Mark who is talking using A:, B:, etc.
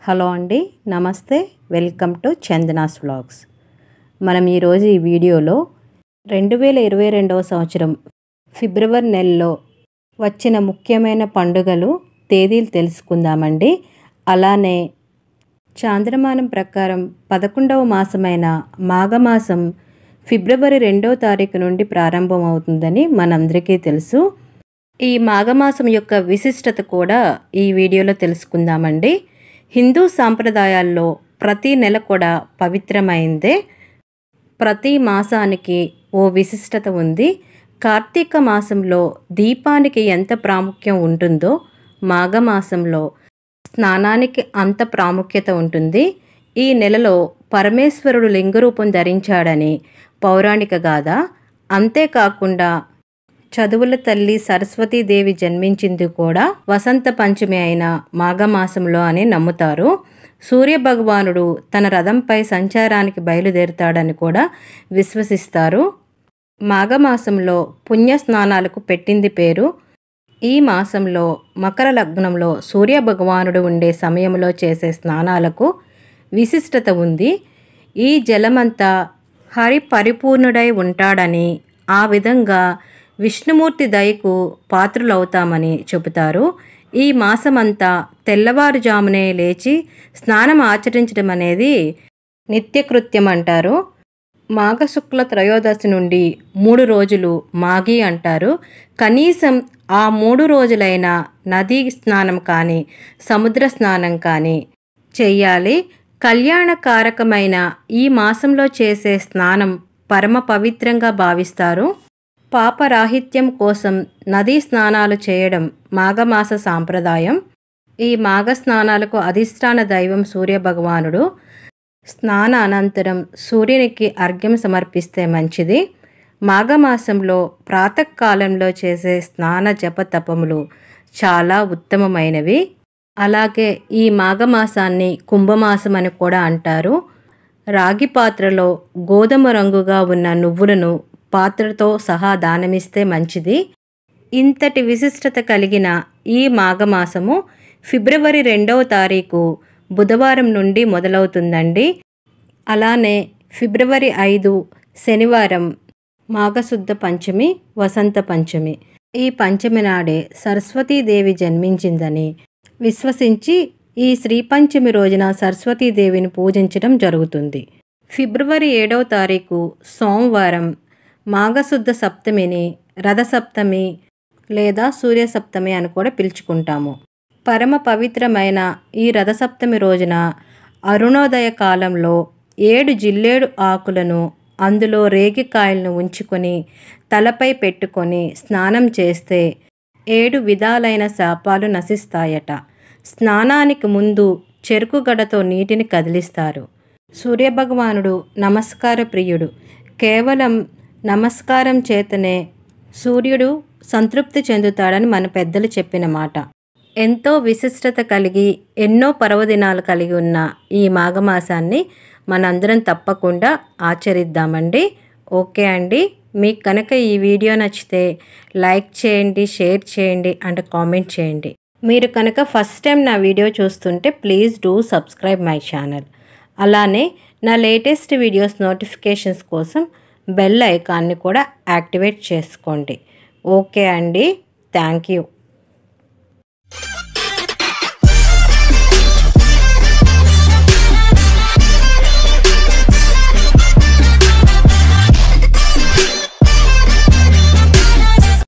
A: hello అండి నమస్తే welcome to Chandana's vlogs మనం ఈరోజు ఈ వీడియోలో రెండు వేల ఇరవై రెండవ సంవత్సరం ఫిబ్రవరి నెలలో వచ్చిన ముఖ్యమైన పండుగలు తేదీలు తెలుసుకుందామండి అలానే చాంద్రమానం ప్రకారం పదకొండవ మాసమైన మాఘమాసం ఫిబ్రవరి రెండవ తారీఖు నుండి ప్రారంభమవుతుందని మనందరికీ తెలుసు ఈ మాఘమాసం యొక్క విశిష్టత కూడా ఈ వీడియోలో తెలుసుకుందామండి హిందూ సాంప్రదాయాల్లో ప్రతి నెల కూడా పవిత్రమైందే ప్రతి మాసానికి ఓ విశిష్టత ఉంది కార్తీక మాసంలో దీపానికి ఎంత ప్రాముఖ్యం ఉంటుందో మాఘమాసంలో స్నానానికి అంత ప్రాముఖ్యత ఉంటుంది ఈ నెలలో పరమేశ్వరుడు లింగరూపం ధరించాడని పౌరాణిక గాథ అంతేకాకుండా చదువుల తల్లి సరస్వతీదేవి జన్మించింది కూడా వసంత పంచమి అయిన మాఘమాసంలో అని నమ్ముతారు సూర్యభగవానుడు తన రథంపై సంచారానికి బయలుదేరుతాడని కూడా విశ్వసిస్తారు మాఘమాసంలో పుణ్య స్నానాలకు పెట్టింది పేరు ఈ మాసంలో మకర లగ్నంలో సూర్యభగవానుడు ఉండే సమయంలో చేసే స్నానాలకు విశిష్టత ఉంది ఈ జలమంతా హరి పరిపూర్ణుడై ఉంటాడని ఆ విధంగా విష్ణుమూర్తి దయకు పాత్రులవుతామని చెబుతారు ఈ మాసమంతా తెల్లవారుజామునే లేచి స్నానం ఆచరించడం అనేది నిత్యకృత్యం అంటారు మాఘశుక్ల త్రయోదశి నుండి మూడు రోజులు మాఘి అంటారు కనీసం ఆ మూడు రోజులైన నదీ స్నానం కానీ సముద్ర స్నానం కానీ చెయ్యాలి కళ్యాణకారకమైన ఈ మాసంలో చేసే స్నానం పరమ పవిత్రంగా భావిస్తారు పాపరాహిత్యం కోసం నదీ స్నానాలు చేయడం మాఘమాస సాంప్రదాయం ఈ మాఘ స్నానాలకు అధిష్టాన దైవం సూర్యభగవానుడు స్నాన అనంతరం సూర్యునికి అర్ఘ్యం సమర్పిస్తే మంచిది మాఘమాసంలో ప్రాతకాలంలో చేసే స్నాన జప తపములు చాలా ఉత్తమమైనవి అలాగే ఈ మాఘమాసాన్ని కుంభమాసం అని కూడా అంటారు రాగి పాత్రలో గోధుమ రంగుగా ఉన్న నువ్వులను పాత్రతో సహా దానమిస్తే మంచిది ఇంతటి విశిష్టత కలిగిన ఈ మాఘమాసము ఫిబ్రవరి రెండవ తారీఖు బుధవారం నుండి మొదలవుతుందండి అలానే ఫిబ్రవరి ఐదు శనివారం మాఘశుద్ధ పంచమి వసంత పంచమి ఈ పంచమి నాడే సరస్వతీదేవి జన్మించిందని విశ్వసించి ఈ శ్రీపంచమి రోజున సరస్వతీదేవిని పూజించడం జరుగుతుంది ఫిబ్రవరి ఏడవ తారీఖు సోమవారం మాఘశుద్ధ సప్తమిని రథసప్తమి లేదా సూర్యసప్తమి అని కూడా పిలుచుకుంటాము పరమ పవిత్రమైన ఈ రథసప్తమి రోజున అరుణోదయ కాలంలో ఏడు జిల్లేడు ఆకులను అందులో రేగికాయలను ఉంచుకొని తలపై పెట్టుకొని స్నానం చేస్తే ఏడు విధాలైన శాపాలు నశిస్తాయట స్నానానికి ముందు చెరుకు గడతో నీటిని కదిలిస్తారు సూర్యభగవానుడు నమస్కార ప్రియుడు కేవలం నమస్కారం చేతనే సూర్యుడు సంతృప్తి చెందుతాడని మన పెద్దలు చెప్పిన మాట ఎంతో విశిష్టత కలిగి ఎన్నో పర్వదినాలు కలిగి ఉన్న ఈ మాఘమాసాన్ని మనందరం తప్పకుండా ఆచరిద్దామండి ఓకే అండి మీకు కనుక ఈ వీడియో నచ్చితే లైక్ చేయండి షేర్ చేయండి అండ్ కామెంట్ చేయండి మీరు కనుక ఫస్ట్ టైం నా వీడియో చూస్తుంటే please do subscribe my channel అలానే నా లేటెస్ట్ వీడియోస్ నోటిఫికేషన్స్ కోసం బెల్ ఐకాన్ని కూడా యాక్టివేట్ చేసుకోండి ఓకే అండి థ్యాంక్ యూ